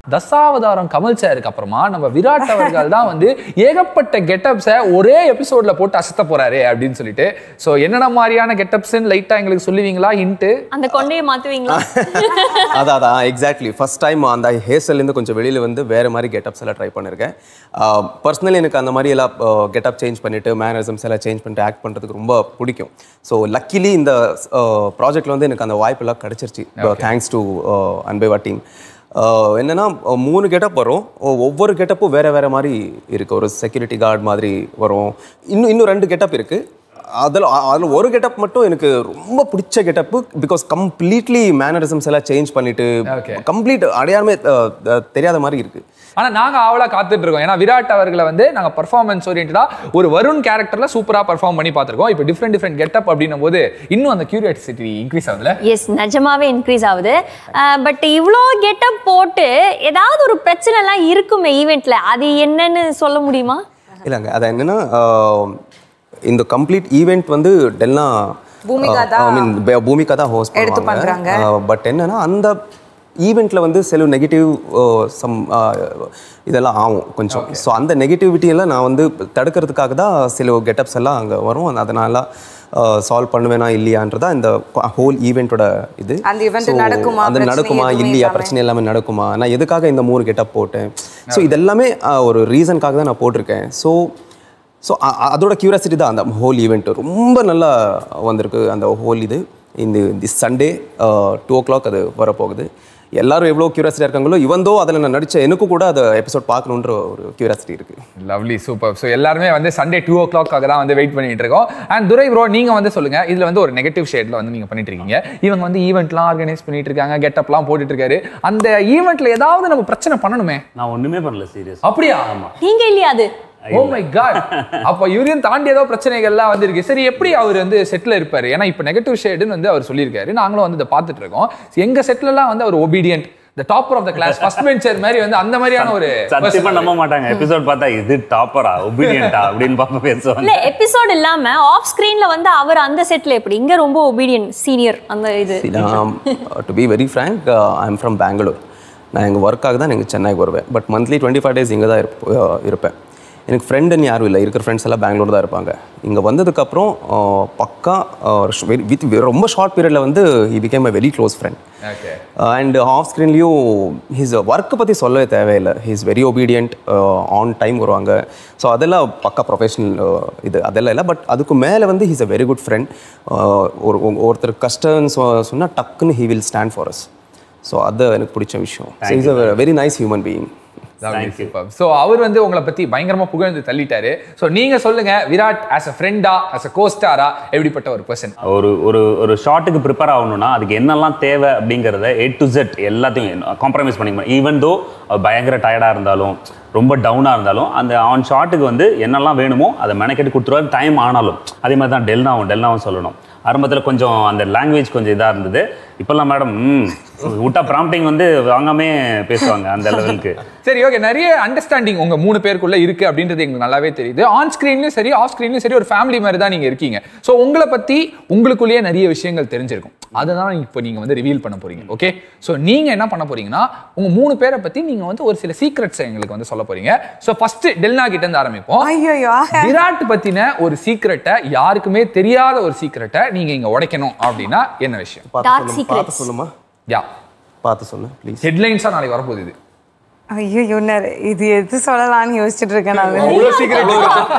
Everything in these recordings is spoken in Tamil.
தசாவதாரம் கமல் சாருக்கு அப்புறமா நம்ம விராட் அவர்கள் தான் வந்து ஏகப்பட்ட கெட்டப்ஸை ஒரே எபிசோட்ல போட்டு அசத்த போறாரு அப்படின்னு சொல்லிட்டு ஸோ என்னென்ன மாதிரியான கெட்டப்ஸ்ன்னு லைட்டா எங்களுக்கு சொல்லுவீங்களா ஹிண்ட்டு அந்த கொண்டையை மாத்துவீங்களா அதான் அதான் எக்ஸாக்ட்லி ஃபர்ஸ்ட் டைம் அந்த ஹேர்ஸ்டைலேருந்து கொஞ்சம் வெளியில் வந்து வேறு மாதிரி கெட்டப்ஸ் எல்லாம் ட்ரை பண்ணியிருக்கேன் பர்சனலி எனக்கு அந்த மாதிரி எல்லாம் கெட்டப் சேஞ்ச் பண்ணிட்டு மேனரிசம்ஸ் எல்லாம் சேஞ்ச் பண்ணிட்டு ஆக்ட் பண்ணுறதுக்கு ரொம்ப பிடிக்கும் ஸோ லக்கிலி இந்த ப்ராஜெக்ட்ல வந்து எனக்கு அந்த வாய்ப்பெல்லாம் கிடச்சிருச்சு தேங்க்ஸ் டு அன்பேவா டீம் என்னன்னா அஹ், மூணு கெட்டப் வரும் ஒ- ஒவ்வொரு கெட்டப்பும் வேற வேற மாதிரி இருக்கு ஒரு செக்யூரிட்டி கார்டு மாதிரி வரும் இன்னும் இன்னும் ரெண்டு கெட்டப் இருக்கு அதில் அதில் ஒரு கெட்டப் மட்டும் எனக்கு ரொம்ப பிடிச்ச கெட்டப்பு பிகாஸ் கம்ப்ளீட்லி மேனரிசம்ஸ் எல்லாம் சேஞ்ச் பண்ணிட்டு Okay. கம்ப்ளீட் அடையாளமே அஹ், அஹ், தெரியாத மாதிரி இருக்கு ஆனா நாங்க ஆவலா காத்துட்டு இருக்கோம் ஏன்னா விராட் அவர்களை வந்து நாங்க பர்ஃபார்மன்ஸ் ஓரியன்டா ஒரு வருண் கேரக்டர்ல சூப்பரா பர்ஃபார்ம் பண்ணி பார்த்திருக்கோம் இப்போ டிஃப்ரெண்ட் டிஃப்ரெண்ட் கெட்டப் அப்படின்னும் போது இன்னும் அந்த கியூரியாசிட்டி இன்க்ரீஸ் ஆகுதுல எஸ் நிஜமாவே இன்க்ரீஸ் ஆகுது பட் இவ்வளோ கெட்டப் போட்டு ஏதாவது ஒரு பிரச்சனைலாம் இருக்குமே ஈவெண்ட்ல அது என்னன்னு சொல்ல முடியுமா இல்லைங்க அது என்னன்னா அஹ், இந்த கம்ப்ளீட் ஈவெண்ட் வந்து டெல்னா பூமிகா தான் ஐ மீன் பூமிகா தான் ஹோஸ்ட் எடுத்து பண்றாங்க. பட் என்னன்னா அந்த ஈவெண்ட்ல வந்து சில நெகட்டிவ் சம் இதெல்லாம் ஆகும் கொஞ்சம் ஸோ அந்த நெகட்டிவிட்டி எல்லாம் நான் வந்து தடுக்கிறதுக்காக தான் சில கெட்டப்ஸ் எல்லாம் அங்கே வரும் அந்த- அதனால சால்வ் பண்ணுவேனா இல்லையான்றதா இந்த ஹோல் ஈவெண்ட்டோட இது அந்த event So, நடக்குமா, அது பிரச்சனை நடக்குமா எதுவுமே இல்லையா இல்லாம. பிரச்சனை எல்லாமே நடக்குமா நான் எதுக்காக இந்த மூணு கெட்டப் போட்டேன் ஸோ இதெல்லாமே அஹ், ஒரு ரீசனுக்காக தான் நான் போட்டிருக்கேன் ஸோ ஸோ அதோட கியூரியாசிட்டி தான் அந்த ஹோல் ஈவெண்ட் ரொம்ப நல்லா வந்திருக்கு அந்த ஹோல் இது இந்த the Sunday two o'clock அது வரப்போகுது எல்லாரும் எவ்வளோ கியூரியாசிட்டியாக இருக்காங்களோ இவந்தோ அதில் நான் நடித்த எனக்கும் கூட அந்த எபிசோட் பார்க்கணுன்ற ஒரு கியூரியாசிட்டி இருக்குது லவ்லி சூப்பர் ஸோ எல்லாருமே வந்து சண்டே டூ ஓ கிளாக்காக தான் வந்து வெயிட் பண்ணிட்டு இருக்கோம் அண்ட் துரை ப்ரோ நீங்க வந்து சொல்லுங்க இதுல வந்து ஒரு நெகட்டிவ் ஷேட்ல வந்து நீங்க பண்ணிட்டு இருக்கீங்க இவங்க வந்து ஈவெண்ட்லாம் ஆர்கனைஸ் பண்ணிட்டு இருக்காங்க கெட்டப்லாம் போட்டுட்டு இருக்காரு அந்த ஈவெண்ட்ல ஏதாவது நம்ம பிரச்சனை பண்ணணுமே நான் ஒண்ணுமே பண்ணல சீரியஸ் அப்படியா நீங்க இல்லையா அது ஓ மை காட் அப்ப இவரையும் தாண்டி ஏதோ பிரச்சனைகள்லாம் வந்து இருக்கு சரி எப்படி அவர் வந்து செட்ல இருப்பாரு ஏன்னா இப்ப நெகட்டிவ் ஷேடுன்னு வந்து அவர் சொல்லியிருக்காரு நாங்களும் வந்து இதை பார்த்துட்டு இருக்கோம் எங்க செட்ல எல்லாம் வந்து அவர் obedient the topper of the class first bencher மாதிரி வந்து அந்த மாதிரியான ஒரு சத்தியமா person. நம்ப மாட்டாங்க எபிசோட் பார்த்தா இது டாப்பரா ஒபீடியன்டா அப்படின்னு பாப்பா பேசுவாங்க இல்ல எபிசோட் இல்லாம ஆஃப் ஸ்கிரீன்ல வந்து அவர் அந்த செட்ல எப்படி இங்க ரொம்ப ஒபீடியன் சீனியர் அந்த இது to be very frank I am from Bangalore நான் எங்கள் ஒர்க்காக தான் எங்கள் சென்னைக்கு வருவேன் but monthly twenty five days இங்கே தான் இருப்ப- அஹ் இருப்பேன் எனக்கு ஃப்ரெண்டுன்னு யாரும் இல்லை இருக்கிற ஃப்ரெண்ட்ஸ் எல்லாம் பெங்களூர் தான் இருப்பாங்க இங்கே வந்ததுக்கப்புறம் அஹ், பக்கா வித் ரொம்ப ஷார்ட் பீரியடில் வந்து he became a very close friend Okay. And off ஸ்க்ரீன்லேயும் ஹிஸ் ஒர்க்கை பற்றி சொல்லவே தேவையில்லை he's very obedient on time வருவாங்க ஸோ அதெல்லாம் பக்கா ப்ரொஃபஷனல் இது அதெல்லாம் இல்லை பட் அதுக்கு மேலே வந்து he's a very good friend ஒரு ஒரு- ஒருத்தர் கஷ்டம்னு சொ சொன்னால் டக்குன்னு he will stand for us so அது எனக்கு பிடிச்ச விஷயம் is a very nice human being so அவர் வந்து உங்களை பத்தி பயங்கரமா புகழ்ந்து தள்ளிட்டாரு ஸோ நீங்க சொல்லுங்க விராட் ஆஸ் அ ஃப்ரெண்டா ஆஸ் அ கோஸ்டாரா எப்படிப்பட்ட ஒரு பர்சன் ஒரு ஒரு ஒரு ஷாட்டுக்கு ப்ரிப்பேர் ஆகணும்னா அதுக்கு என்னெல்லாம் தேவை அப்படிங்கிறத ஏ டு செட் எல்லாத்தையும் காம்ப்ரமைஸ் பண்ணிக்கணும் ஈவன் தோ பயங்கர டயர்டாக இருந்தாலும் ரொம்ப டவுனாக இருந்தாலும் அந்த ஆன் ஷாட்டுக்கு வந்து என்னெல்லாம் வேணுமோ அதை மெனக்கெட்டு கொடுத்துருவாரு டைம் ஆனாலும் அதே மாதிரி தான் டெல்னாவும் டெல்னாவும் சொல்லணும் ஆரம்பத்தில் கொஞ்சம் அந்த லாங்குவேஜ் கொஞ்சம் இதாக இருந்தது இப்போல்லாம் மேடம் ம் விட்டா ப்ராம்ப்டிங் வந்து வாங்காமே பேசுவாங்க அந்த லெவலுக்கு சரி ஓகே நிறைய அண்டர்ஸ்டாண்டிங் உங்க மூணு பேருக்குள்ள இருக்கு அப்படின்றது எங்களுக்கு நல்லாவே தெரியுது ஆன் ஸ்கிரீன்லயும் சரி ஆஃப் ஸ்கிரீன்லயும் சரி ஒரு ஃபேமிலி மாதிரி தான் நீங்க இருக்கீங்க ஸோ உங்களை பத்தி உங்களுக்குள்ளேயே நிறைய விஷயங்கள் தெரிஞ்சிருக்கும் அதை தான் இப்போ நீங்க வந்து ரிவீல் பண்ண போறீங்க ஓகே ஸோ நீங்க என்ன பண்ண போறீங்கன்னா உங்க மூணு பேரை பத்தி நீங்க வந்து ஒரு சில சீக்ரெட்ஸ் எங்களுக்கு வந்து சொல்ல போறீங்க ஸோ ஃபர்ஸ்ட் டெல்னா கிட்ட இருந்து ஆரம்பிப்போம் ஐயோ விராட் பத்தின ஒரு சீக்ரெட்டை யாருக்குமே தெரியாத ஒரு சீக்ரெட்டை நீங்க இங்க உடைக்கணும் அப்படின்னா என்ன விஷயம் Dark பார்த்து secrets. பார்த்து சொல்லுமா யா பார்த்து சொல்லு ப்ளீஸ் ஹெட்லைன்ஸா நாளைக்கு வரப்போகுது இது ஐயோ இது எது சொல்லலாம்னு யோசிச்சுட்டு இருக்கேன் நான் அவ்வளோ சீக்கிரம்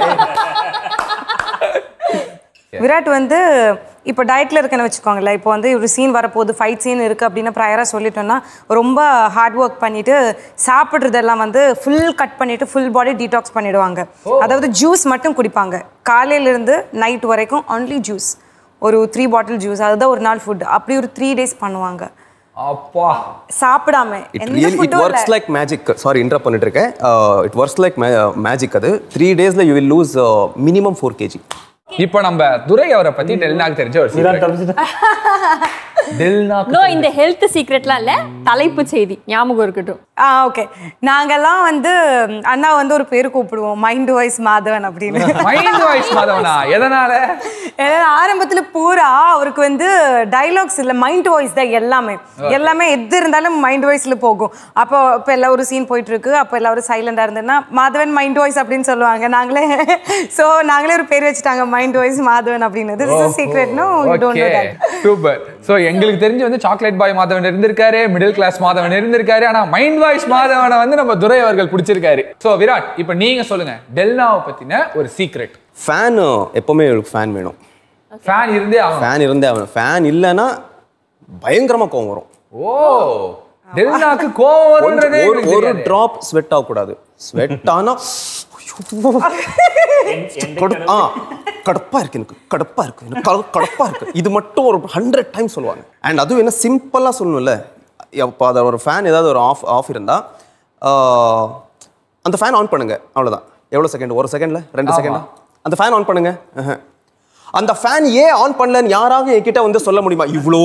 விராட் வந்து இப்போ டயட்ல இருக்கேன்னு வச்சுக்கோங்களேன் இப்போ வந்து ஒரு சீன் வரப்போகுது ஃபைட் சீன் இருக்கு அப்படின்னு ப்ரையராக சொல்லிட்டோம்னா ரொம்ப ஹார்ட் ஒர்க் பண்ணிட்டு சாப்பிட்றதெல்லாம் வந்து ஃபுல் கட் பண்ணிட்டு ஃபுல் பாடி டீடாக்ஸ் பண்ணிடுவாங்க அதாவது ஜூஸ் மட்டும் குடிப்பாங்க காலையில இருந்து நைட் வரைக்கும் ஒன்லி ஜூஸ் ஒரு த்ரீ பாட்டில் ஜூஸ் அதுதான் ஒரு நாள் ஃபுட் அப்படி ஒரு த்ரீ டேஸ் பண்ணுவாங்க அப்பா சாப்பிடாம இட் எந்த ரியலி இட் ஃபுட்டும் works like magic sorry inter பண்ணிட்டு இருக்கேன் இட் ஒர்க்ஸ் லைக் மேஜிக் அது த்ரீ டேஸில் you will lose minimum four KG இப்போ நம்ம துரை அவரை பத்தி டெல்னாக்கு தெரிஞ்ச ஒரு விராட் secret. தப்பிச்சுட்டா டெல்னாக்கு நோ இந்த ஹெல்த் சீக்ரெட்லாம் இல்ல தலைப்பு செய்தி ஞாபகம் இருக்கட்டும் ஆ ஓகே நாங்கெல்லாம் வந்து அண்ணா வந்து ஒரு பேர் கூப்பிடுவோம் மைண்ட் வாய்ஸ் மாதவன் அப்படின்னு மைண்ட் வாய்ஸ் மாதவனா எதனால ஏன்னா ஆரம்பத்துல பூரா அவருக்கு வந்து டைலாக்ஸ் இல்ல மைண்ட் வாய்ஸ் தான் எல்லாமே எல்லாமே எது இருந்தாலும் மைண்ட் வாய்ஸ்ல போகும் அப்போ இப்போ எல்லாம் ஒரு சீன் போயிட்டு இருக்கு அப்போ எல்லாரும் சைலண்டா இருந்ததுன்னா மாதவன் மைண்ட் வாய்ஸ் அப்படின்னு சொல்லுவாங்க நாங்களே சோ நாங்களே ஒரு பேர் வச்சுட்டாங்க மைண்ட் வாய்ஸ் மாதவன் அப்படின்னு this is secret no you don't know that super so எங்களுக்கு தெரிஞ்சு வந்து சாக்லேட் பாய் மாதவன் இருந்திருக்காரு மிடில் கிளாஸ் மாதவன் இருந்திருக்காரு ஆனா மைண்ட் வாய்ஸ் மாதவனை வந்து நம்ம துரை அவர்கள் பிடிச்சிருக்காரு சோ விராட் இப்போ நீங்க சொல்லுங்க டெல்னாவை பத்தின ஒரு சீக்ரெட் ஃபேனு எப்பவுமே எனக்கு ஃபேன் வேணும் ஃபேன் இருந்தே ஆகணும் ஃபேன் இருந்தே அவன் ஃபேன் இல்லைன்னா பயங்கரமா கோவம் வரும் ஓ டெல்னாக்கு கோவம் வரும்ன்றதே ஒரு எங்களுக்கு ஒரு தெரியாது. டிராப் ஸ்வெட் ஆகக்கூடாது ஸ்வெட் ஆனா கடு- ஆ கடுப்பா இருக்கு எனக்கு கடுப்பா இருக்கு எனக்கு கடு- கடுப்பா இருக்கு இது மட்டும் ஒரு ஹண்ட்ரட் டைம் சொல்லுவாங்க அண்ட் அதுவும் என்ன சிம்பிளா சொல்லணும்ல இப்போ அதை ஒரு ஃபேன் ஏதாவது ஒரு ஆஃப் ஆஃப் இருந்தா ஆ, அந்த ஃபேன் ஆன் பண்ணுங்க அவ்வளவுதான் எவ்வளவு செகண்ட் ஒரு செகண்ட்ல ரெண்டு செகண்ட் அந்த ஃபேன் ஆன் பண்ணுங்க ஆஹா. அந்த ஃபேன் ஏன் ஆன் பண்ணலன்னு யாராவது என்கிட்ட வந்து சொல்ல முடியுமா இவ்வளோ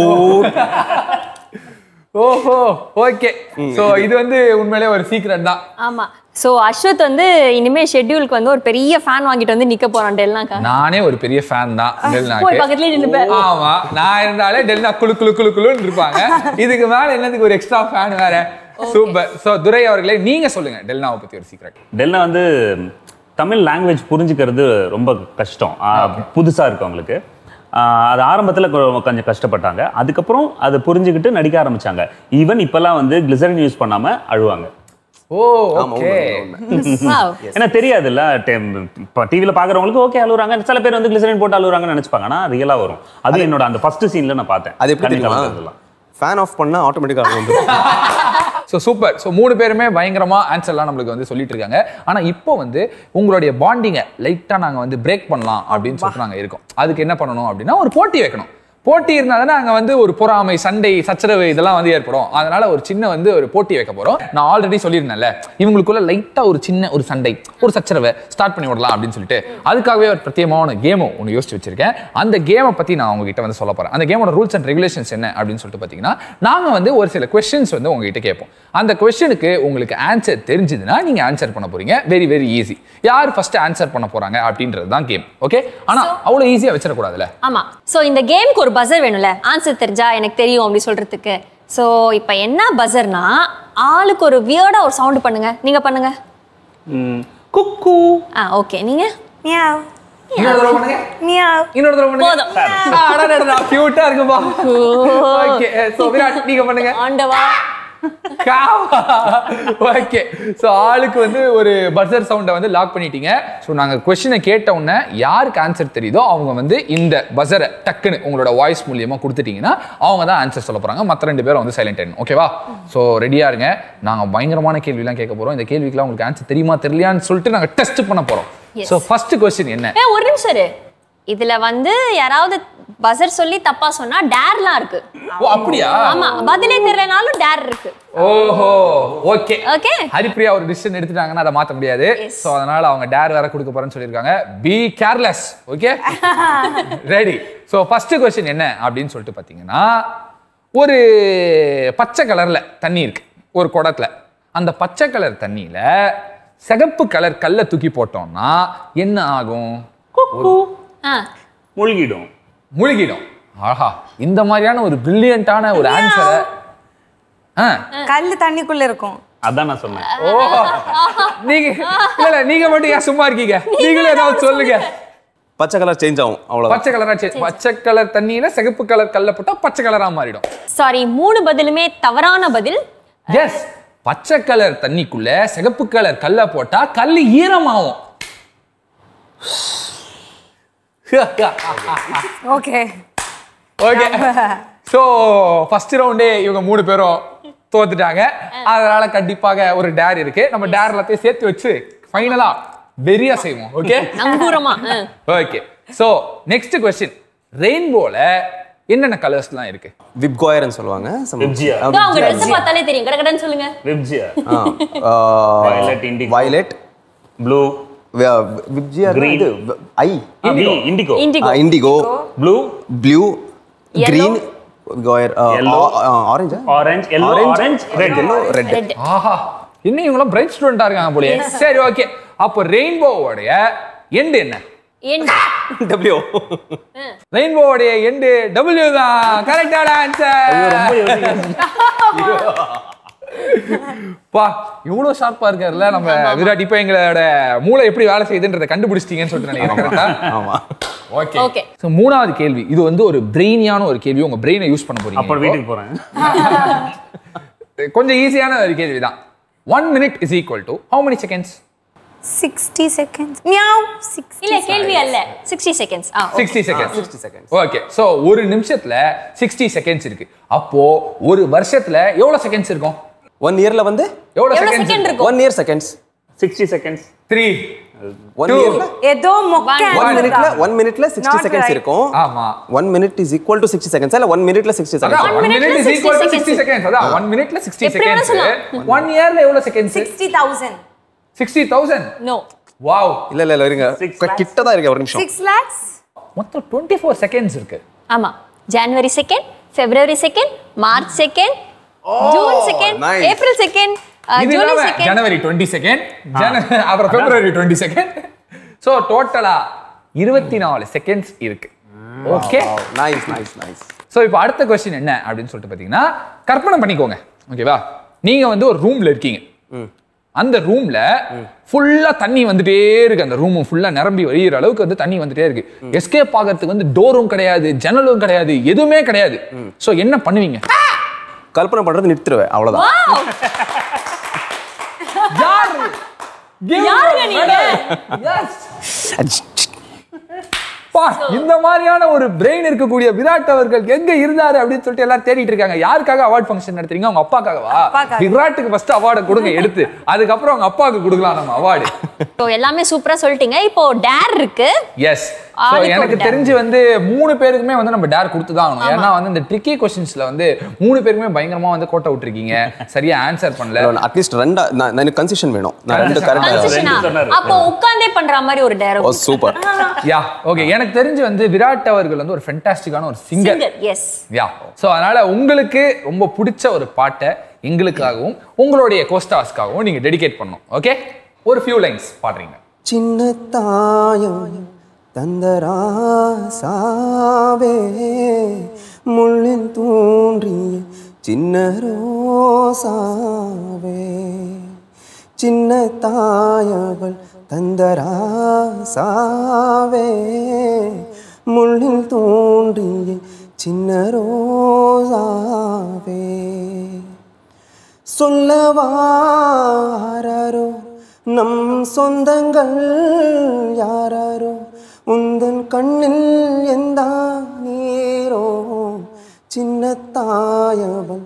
ஓஹோ ஓகே சோ இது வந்து உண்மையிலே ஒரு சீக்ரெட் தான் ஆமா சோ அஸ்வத் வந்து இனிமே ஷெட்யூலுக்கு வந்து ஒரு பெரிய ஃபேன் வாங்கிட்டு வந்து நிக்க போறான் டெல்னாக்கா நானே ஒரு பெரிய ஃபேன் தான் போய் டெல்னாக்கு பக்கத்துலயே நின்னுப்பேன் ஆமா நான் இருந்தாலே டெல்னா குளு குளு குளு குளுன்னு இருப்பாங்க இதுக்கு மேல என்னதுக்கு ஒரு எக்ஸ்ட்ரா ஃபேன் வேற சூப்பர் சோ துரை அவர்களே நீங்க சொல்லுங்க டெல்னாவை பத்தி ஒரு சீக்ரெட் டெல்னா வந்து தமிழ் லாங்குவேஜ் புரிஞ்சுக்கிறது ரொம்ப கஷ்டம் புதுசாக இருக்கு அவங்களுக்கு ஆஹ் அது ஆரம்பத்தில் கொஞ்சம் கஷ்டப்பட்டாங்க அதுக்கப்புறம் அதை புரிஞ்சுக்கிட்டு நடிக்க ஆரம்பிச்சாங்க ஈவன் இப்போல்லாம் வந்து கிளிசரின் யூஸ் பண்ணாமல் அழுவாங்க ஓ ஓகே Wow. ஏன்னா தெரியாதுல்ல இப்போ டிவியில் பார்க்குறவங்களுக்கு ஓகே அழுகுறாங்க சில பேர் வந்து கிளிசரின் போட்டு அழுகுறாங்கன்னு நினச்சிப்பாங்க ஆனால் ரியலாக வரும் அது என்னோட அந்த ஃபர்ஸ்ட் சீனில் நான் பார்த்தேன் அது எப்படி கண்ணு தெரியுமா கலங்குறதெல்லாம். ஃபேன் ஆஃப் பண்ணா ஆட்டோமேட்டிக்காக வந்து ஸோ சூப்பர் ஸோ மூணு பேருமே பயங்கரமா ஆன்சர்லாம் நம்மளுக்கு வந்து சொல்லிட்டு இருக்காங்க ஆனா இப்போ வந்து உங்களுடைய பாண்டிங்கை லைட்டா நாங்க வந்து பிரேக் பண்ணலாம் அப்படின்னு சொல்லிட்டு நாங்க இருக்கோம் அதுக்கு என்ன பண்ணணும் அப்படின்னா ஒரு போட்டி வைக்கணும் போட்டி இருந்தால் தானே அங்கே வந்து ஒரு பொறாமை சண்டை சச்சரவு இதெல்லாம் வந்து ஏற்படும் அதனால ஒரு சின்ன வந்து ஒரு போட்டி வைக்க போறோம் நான் ஆல்ரெடி சொல்லியிருந்தேன்ல இவங்களுக்குள்ள லைட்டா ஒரு சின்ன ஒரு சண்டை ஒரு சச்சரவை ஸ்டார்ட் பண்ணி விடலாம் அப்படின்னு சொல்லிட்டு அதுக்காகவே ஒரு பிரத்யேகமான கேமும் ஒன்று யோசிச்சு வச்சிருக்கேன் அந்த கேமை பத்தி நான் உங்ககிட்ட வந்து சொல்ல போறேன் அந்த கேமோட ரூல்ஸ் அண்ட் ரெகுலேஷன்ஸ் என்ன அப்படின்னு சொல்லிட்டு பார்த்தீங்கன்னா நாங்க வந்து ஒரு சில கொஸ்டின்ஸ் வந்து உங்ககிட்ட கேட்போம் அந்த கொஸ்டினுக்கு உங்களுக்கு ஆன்சர் தெரிஞ்சதுன்னா நீங்க ஆன்சர் பண்ண போறீங்க வெரி வெரி ஈஸி யார் ஃபர்ஸ்ட் ஆன்சர் பண்ண போறாங்க அப்படின்றது தான் கேம் ஓகே ஆனா அவ்வளவு ஈஸியா வச்சிடக்கூடாதுல்ல ஆமா சோ இந்த கேம்க்கு ஒரு பஸர் வேணும்ல ஆன்சர் தெரிஞ்சா எனக்கு தெரியும் அப்படி சொல்றதுக்கு சோ இப்போ என்ன பஸர்னா ஆளுக்கு ஒரு வியர்டா ஒரு சவுண்ட் பண்ணுங்க நீங்க பண்ணுங்க ம், குக்கு ஆ ஓகே நீங்க மியாவ் இன்னொரு தடவை பண்ணுங்க மியாவ் இன்னொரு தடவை பண்ணுங்க போதும். ஆ, அடடடடா, cute ஆ இருக்குப்பா ஓகே சோ விராட் நீங்க பண்ணுங்க ஆண்டவா ஓகே ஸோ ஆளுக்கு வந்து ஒரு பர்சர் சவுண்டை வந்து லாக் பண்ணிட்டீங்க ஸோ நாங்கள் கொஸ்டினை கேட்ட உடனே யாருக்கு ஆன்சர் தெரியுதோ அவங்க வந்து இந்த பஸரை டக்குன்னு உங்களோட வாய்ஸ் மூலியமா கொடுத்துட்டீங்கன்னா அவங்க தான் ஆன்சர் சொல்ல போறாங்க மற்ற ரெண்டு பேரும் வந்து சைலண்ட் ஆயிடணும் ஓகேவா ஸோ ரெடியா இருங்க நாங்கள் பயங்கரமான கேள்விலாம் கேட்க போறோம் இந்த கேள்விக்கெல்லாம் உங்களுக்கு ஆன்சர் தெரியுமா தெரியலையான்னு சொல்லிட்டு நாங்கள் டெஸ்ட் பண்ண போறோம் Yes. ஸோ ஃபர்ஸ்ட் கொஸ்டின் என்ன ஏ ஒரு நிமிஷம் இரு இதுல வந்து யாராவது பஸர் சொல்லி தப்பா சொன்னா டேர்லாம் இருக்கு ஓ அப்படியா ஆமா பதிலே தெரியலனாலும் டேர் இருக்கு ஓஹோ ஓகே Okay. ஹரிப்ரியா ஒரு டிசிஷன் எடுத்துட்டாங்கன்னா அதை மாத்த முடியாது Yes. சோ அதனால அவங்க டேர் வேற கொடுக்க போறேன்னு சொல்லியிருக்காங்க be careless okay ready so first question என்ன அப்படின்னு சொல்லிட்டு பாத்தீங்கன்னா ஒரு பச்சை கலர்ல தண்ணி இருக்கு ஒரு குடத்துல அந்த பச்சை கலர் தண்ணியில சிகப்பு கலர் கல்ல தூக்கி போட்டோம்னா என்ன ஆகும் ஆ மூழ்கிடும் முழுகிடும் ஆஹா இந்த மாதிரியான ஒரு பிரில்லியண்டான ஒரு ஆன்சரை ஆ கல் தண்ணிக்குள்ள இருக்கும் அதான் நான் சொன்னேன் ஓ நீங்க இல்ல இல்ல நீங்க மட்டும் ஏன் சும்மா இருக்கீங்க நீங்களும் ஏதாவது சொல்லுங்க பச்சை கலர் சேஞ்ச் ஆகும் அவ்வளோதான் பச்சை கலரா சரி பச்சை கலர் தண்ணியில சிகப்பு கலர் கல்ல போட்டா பச்சை கலரா மாறிடும் சாரி மூணு பதிலுமே தவறான பதில் எஸ் பச்சை கலர் தண்ணிக்குள்ள சிகப்பு கலர் கல்ல போட்டா கல் ஈரமாகும் ஓகே ஓகே சோ ஃபர்ஸ்ட் ரவுண்டே இவங்க மூணு பேரும் தோத்துட்டாங்க அதனால கண்டிப்பாக ஒரு டேர் இருக்கு நம்ம டேர் எல்லாத்தையும் சேர்த்து வச்சு ஃபைனலா வெறியா செய்வோம் ஓகே நங்கூரமா ஆ. ஓகே சோ நெக்ஸ்ட் கொஸ்டின் ரெயின்போல என்னென்ன கலர்ஸ்லாம் இருக்கு விப்காயர்னு சொல்லுவாங்க some- விப்ஜியா. ஆ, இதோ அவங்க விப்ஜியா. ட்ரெஸ் பார்த்தாலே தெரியும் கடகடன்னு சொல்லுங்க வெப்ஜியா ஆ, ஆ, Violet, indigo. violet, ப்ளூ வி- விப்ஜியா Green. இது I indigo indigo indigo blue blue Yellow. Green Yellow. ஆரஞ்சா orange yellow orange red yellow red ஆஹா இன்னும் இவங்களாம் பிரைட் ஸ்டூடெண்டா இருக்காங்க போலயே சரி ஓகே அப்போ ரெயின்போவோடைய எண்டு என்ன என் டபிள்யூ ரெயின்போவோடைய எண்டு டபிள்யூ தான் கரெக்டான ஆன்சர் ரொம்ப யோசிக்கிறேன் பா இவ்வளவு ஷார்ப்பா இருக்காருல்ல நம்ம விராட் இப்போ எங்களோட மூளை எப்படி வேலை செய்யுதுன்றதை கண்டுபிடிச்சிட்டீங்கன்னு சொல்லிட்டு நினைக்கிறேன் கரெக்டா ஆமா ஓகே Okay. ஸோ மூணாவது கேள்வி இது வந்து ஒரு பிரெயினியான ஒரு கேள்வி உங்க பிரெயினை யூஸ் பண்ண போறீங்க அப்புறம் இப்போ. வீட்டுக்கு போறேன் கொஞ்சம் ஈஸியான ஒரு கேள்வி தான் one minute is equal to how many seconds sixty seconds மியாவ் சிக்ஸ் இல்ல கேள்வி அல்ல சிக்ஸ்டி செகண்ட்ஸ் ஆ okay. Sixty seconds sixty seconds okay so ஒரு நிமிஷத்துல சிக்ஸ்டி செகண்ட்ஸ் இருக்கு அப்போ ஒரு வருஷத்துல எவ்வளவு செகண்ட்ஸ் இருக்கும் ஒன் இயர்ல வந்து எவ்வளவு எவ்வளவு செகண்ட்ஸ் செகண்ட் இருக்கும் one year seconds sixty seconds three one Two. இயர்ல ஏதோ மொக்க ஒன் answer மினிட்ல தான். ஒன் மினிட்ல சிக்ஸ்டி Not செகண்ட்ஸ் right. இருக்கும் ஆமா one minute is equal to sixty seconds இல்ல ஒன் மினிட்ல சிக்ஸ்டி அதான் செகண்ட்ஸ் ஒன் minute மினிட் ல is 60 equal to seconds. Sixty seconds அதான் ஒன் மினிட்ல சிக்ஸ்டி எப்படி வேணா செகண்ட்ஸ் ஒன் இயர்ல எவ்வளவு seconds 60,000. Sixty thousand no wow இல்ல இல்ல இல்ல இருங்க Six கிட்ட தான் இருக்கு ஒரு நிமிஷம் 6 lakhs? மொத்தம் டுவெண்ட்டி ஃபோர் செகண்ட்ஸ் இருக்கு ஆமா January second February second March second June second nice. April second இது ஜூலை இல்லாம செகண்ட் ஜனவரி டுவெண்ட்டி செகண்ட் அப்புறம் பிப்ரவரி டுவெண்ட்டி செகண்ட் ஸோ டோட்டலா இருபத்தி நாலு செகண்ட்ஸ் இருக்கு okay nice nice nice so இப்போ அடுத்த கொஸ்டின் என்ன அப்படின்னு சொல்லிட்டு பார்த்தீங்கன்னா கற்பனை பண்ணிக்கோங்க ஓகேவா நீங்க வந்து ஒரு ரூம்ல இருக்கீங்க அந்த ரூம்ல ஃபுல்லா தண்ணி வந்துட்டே இருக்கு அந்த ரூம் ஃபுல்லா நிரம்பி வழியிற அளவுக்கு வந்து தண்ணி வந்துட்டே இருக்கு எஸ்கேப் ஆகிறதுக்கு வந்து டோரும் கிடையாது ஜன்னலும் கிடையாது எதுவுமே கிடையாது ஸோ என்ன பண்ணுவீங்க கல்பனை பண்றது நிறுத்திடுவேன் அவ்வளவுதான் யாரு யாருங்க நீங்க பா இந்த மாதிரியான ஒரு பிரெயின் இருக்கக்கூடிய விராட் அவர்கள் எங்க இருந்தாரு அப்படின்னு சொல்லிட்டு எல்லாரும் தேடிட்டு இருக்காங்க யாருக்காக அவார்ட் ஃபங்க்ஷன் நடத்துறீங்க உங்க அப்பாக்காகவா அப்பாக்காக. விராட்டுக்கு ஃபர்ஸ்ட் அவார்டை கொடுங்க எடுத்து அதுக்கப்புறம் அவங்க அப்பாவுக்கு கொடுக்கலாம் நம்ம அவார்டு இப்போ எல்லாமே சூப்பரா சொல்லிட்டீங்க இப்போ டேர் இருக்கு எஸ் ஆளுக்கு ஒரு எனக்கு dare. தெரிஞ்சு வந்து மூணு பேருக்குமே வந்து நம்ம டேர் கொடுத்து தான் ஆகணும் ஏன்னா வந்து இந்த ட்ரிக்கி கொஸ்டின்ஸ்ல வந்து மூணு பேருக்குமே பயங்கரமா வந்து கோட்டை விட்டுருக்கீங்க சரியா ஆன்சர் பண்ணல அட்லீஸ்ட் ரெண்டா நான் எனக்கு கன்செஷன் வேணும் நான் ரெண்டு கரெக்டா கன்செஷனா சொன்னாரு. அப்போ உட்கார்ந்தே பண்ற மாதிரி ஒரு dare oh super ya okay எனக்கு தெரிஞ்சு வந்து விராட் அவர்கள் வந்து ஒரு ஃபென்டாஸ்டிக்கான ஒரு singer singer yes ya so அதனால உங்களுக்கு ரொம்ப பிடிச்ச ஒரு பாட்டை எங்களுக்காகவும் உங்களுடைய கோஸ்டாஸ்க்காகவும் நீங்க டெடிகேட் பண்ணணும் ஓகே ஒரு ஃபியூ லைன்ஸ் பாடுறீங்க சின்ன தாயம் தந்தராசாவே முள்ளில் தோன்றிய சின்ன ரோசாவே சின்ன தாயவள் தந்தராசாவே முள்ளில் தோன்றிய சின்ன ரோசாவே சொல்லவாரோ நம் சொந்தங்கள் யாராரோ உந்தன் கண்ணில் எந்த நீரோ சின்ன தாயவன்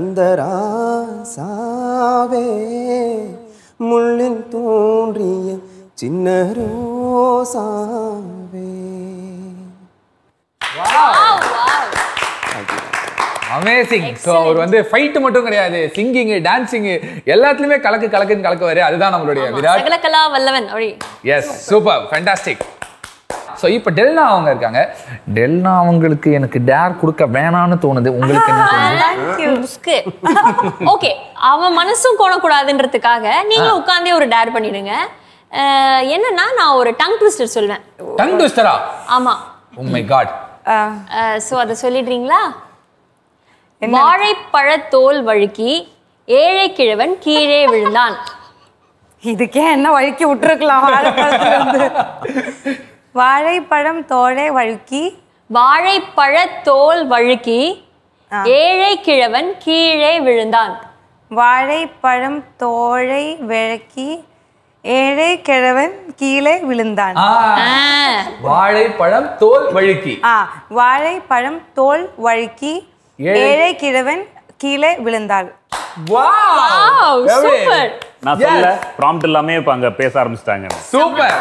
தந்தராசாவே முள்ளில் தோன்றிய சின்ன ரோசாவே அமேசிங் ஸோ அவர் வந்து ஃபைட்டு மட்டும் கிடையாது சிங்கிங் டான்சிங் எல்லாத்துலயுமே கலக்கு கலக்குன்னு கலக்குவாரு அதுதான் நம்மளுடைய விராட் சகலகலா வல்லவன் அப்படி எஸ் சூப்பர் ஃபேண்டாஸ்டிக் ஸோ இப்போ டெல்னா அவங்க இருக்காங்க டெல்னா அவங்களுக்கு எனக்கு டேர் கொடுக்க வேணாம்னு தோணுது உங்களுக்கு என்ன தோணுது ஓகே அவன் மனசும் கோணக்கூடாதுன்றதுக்காக நீங்களும் உட்கார்ந்தே ஒரு டேர் பண்ணிடுங்க அஹ், என்னன்னா நான் ஒரு டங் ட்விஸ்டர் சொல்வேன் டங் ட்விஸ்டரா ஆமா மை காட் சோ அதை சொல்லிடுறீங்களா வாழைப்பழத்தோல் வழுக்கி ஏழை கிழவன் கீழே விழுந்தான் இதுக்கே என்ன வழுக்கி விட்டுருக்கலாம் வாழைப்பழத்துல இருந்து. வாழைப்பழம் தோலை வழுக்கி வாழைப்பழத்தோல் வழுக்கி ஏழை கிழவன் கீழே விழுந்தான் வாழைப்பழம் தோழை விளக்கி ஏழை கிழவன் கீழே விழுந்தான் ஆ, ஆ, வாழைப்பழம் தோல் வழுக்கி ஆ வாழைப்பழம் தோல் வழுக்கி ஏழை- ஏழை கிழவன் கீழே விழுந்தாள் Wow, super. நான் சொல்ல ப்ராம்ப்ட் இல்லாமே இப்போ அங்கே பேச ஆரம்பிச்சிட்டாங்க சூப்பர்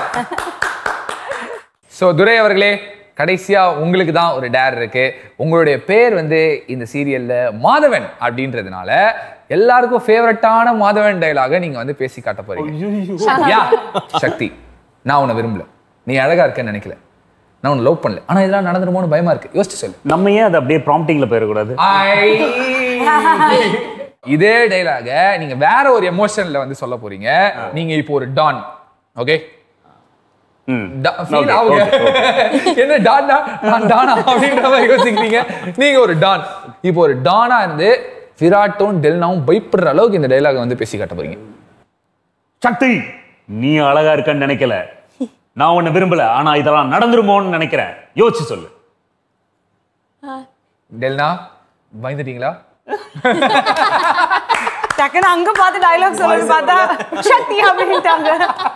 ஸோ துரை அவர்களே கடைசியா உங்களுக்கு தான் ஒரு டேர் இருக்கு உங்களுடைய பேர் வந்து இந்த சீரியல்ல மாதவன் அப்படின்றதுனால எல்லாருக்கும் ஃபேவரட்டான மாதவன் டைலாக நீங்க வந்து பேசி காட்ட போறீங்க யா சக்தி நான் உன்னை விரும்பல நீ அழகா இருக்கேன்னு நினைக்கல நான் உன்னை லவ் பண்ணல ஆனா இதெல்லாம் நடந்துருமோன்னு பயமா இருக்கு யோசிச்சு சொல்லு நம்ம ஏன் அது அப்படியே ப்ராம்ப்டிங்ல போயிடக்கூடாது ஐ. இதே டைலாக நீங்க வேற ஒரு எமோஷன்ல வந்து சொல்ல போறீங்க நீங்க இப்போ ஒரு டான் ஓகே ம் ஃபீல் Okay, ஆகுங்க okay, என்ன டானா நான் டானா அப்படின்ற மாதிரி யோசிக்கிறீங்க நீங்க ஒரு டான் இப்போ ஒரு டானா இருந்து விராட்டும் டெல்னாவும் பயப்படுற அளவுக்கு இந்த டைலாக வந்து பேசி காட்ட போறீங்க சக்தி நீ அழகா இருக்கன்னு நினைக்கல நான் உன்னை விரும்பல ஆனா இதெல்லாம் நடந்துருமோன்னு நினைக்கிறேன் யோசிச்சு சொல்லு டெல்னா பயந்துட்டீங்களா டக்குன்னு அங்க பார்த்து டைலாக் சொல்லணும்னு பார்த்தா சக்தி அப்படின்ட்டாங்க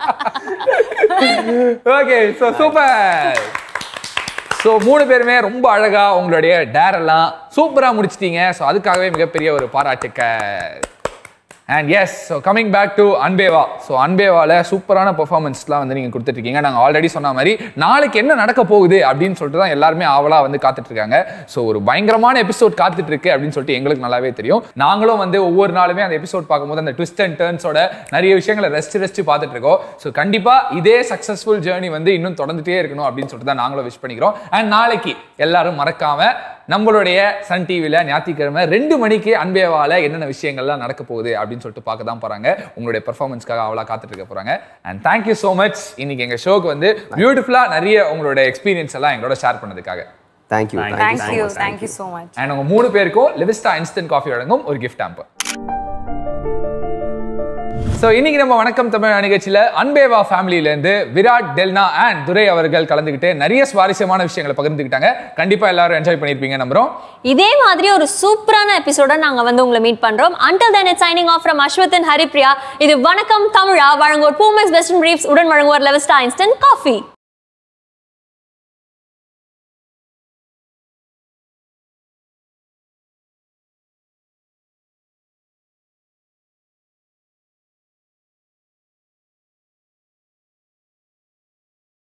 ஓகே ஸோ சூப்பர் ஸோ மூணு பேருமே ரொம்ப அழகா உங்களுடைய டேர் எல்லாம் சூப்பரா முடிச்சிட்டீங்க ஸோ அதுக்காகவே மிகப்பெரிய ஒரு பாராட்டுக்க and yes so coming back to Anbe Vaa so அன்பேவால சூப்பரான பெர்ஃபார்மன்ஸ்லாம் வந்து நீங்கள் கொடுத்துட்ருக்கீங்க நாங்கள் ஆல்ரெடி சொன்ன மாதிரி நாளைக்கு என்ன நடக்க போகுது அப்படின்னு சொல்லிட்டு தான் எல்லாருமே ஆவலாக வந்து காத்துட்டு இருக்காங்க ஸோ ஒரு பயங்கரமான எபிசோட் காத்துட்டு இருக்கு அப்படின்னு சொல்லிட்டு எங்களுக்கு நல்லாவே தெரியும் நாங்களும் வந்து ஒவ்வொரு நாளுமே அந்த எபிசோட் பார்க்கும்போது அந்த ட்விஸ்ட் அண்ட் டேர்ன்ஸோட நிறைய விஷயங்களை ரெஸ்ட் ரெஸ்ட் பார்த்துட்டு இருக்கோம் ஸோ கண்டிப்பாக இதே சக்ஸஸ்ஃபுல் ஜேர்னி வந்து இன்னும் தொடர்ந்துட்டே இருக்கணும் அப்படின்னு சொல்லிட்டு தான் நாங்களும் விஷ் பண்ணிக்கிறோம் அண்ட் நாளைக்கு எல்லாரும் மறக்காம நம்மளுடைய சன் டிவியில் ஞாயிற்றுக்கிழமை ரெண்டு மணிக்கு அன்பேவால என்னென்ன விஷயங்கள்லாம் நடக்க போகுது அப்படின்னு சொல்லிட்டு பார்க்க தான் போறாங்க உங்களுடைய பெர்ஃபார்மன்ஸ்க்காக அவ்வளோ காத்துட்டு இருக்க போறாங்க அண்ட் தேங்க்யூ ஸோ மச் இன்னைக்கு எங்க ஷோக்கு வந்து பியூட்டிஃபுல்லா நிறைய உங்களோட எக்ஸ்பீரியன்ஸ் எல்லாம் எங்களோட ஷேர் பண்ணதுக்காக thank you thank you thank you so much and உங்க மூணு பேருக்கும் லிவிஸ்டா இன்ஸ்டன்ட் காஃபி வழங்கும் ஒரு கிஃப்ட் ஆம்பர் ஸோ இன்னைக்கு நம்ம வணக்கம் தமிழ் நிகழ்ச்சியில் அன்பேவா ஃபேமிலியிலேருந்து விராட் டெல்னா அண்ட் துரை அவர்கள் கலந்துக்கிட்டு நிறைய சுவாரஸ்யமான விஷயங்களை பகிர்ந்துக்கிட்டாங்க கண்டிப்பாக எல்லாரும் என்ஜாய் பண்ணியிருப்பீங்க நம்புறோம் இதே மாதிரி ஒரு சூப்பரான எபிசோட நாங்க வந்து உங்களை மீட் பண்றோம் under then it signing off from Ashwathan Haripriya இது வணக்கம் தமிழா வழங்குவோர் பூமெக்ஸ் பெஸ்ட் பிரீஃப்ஸ் உடன் வழங்குவோர் லெவஸ்டா இன்ஸ்டன்ட் காஃபி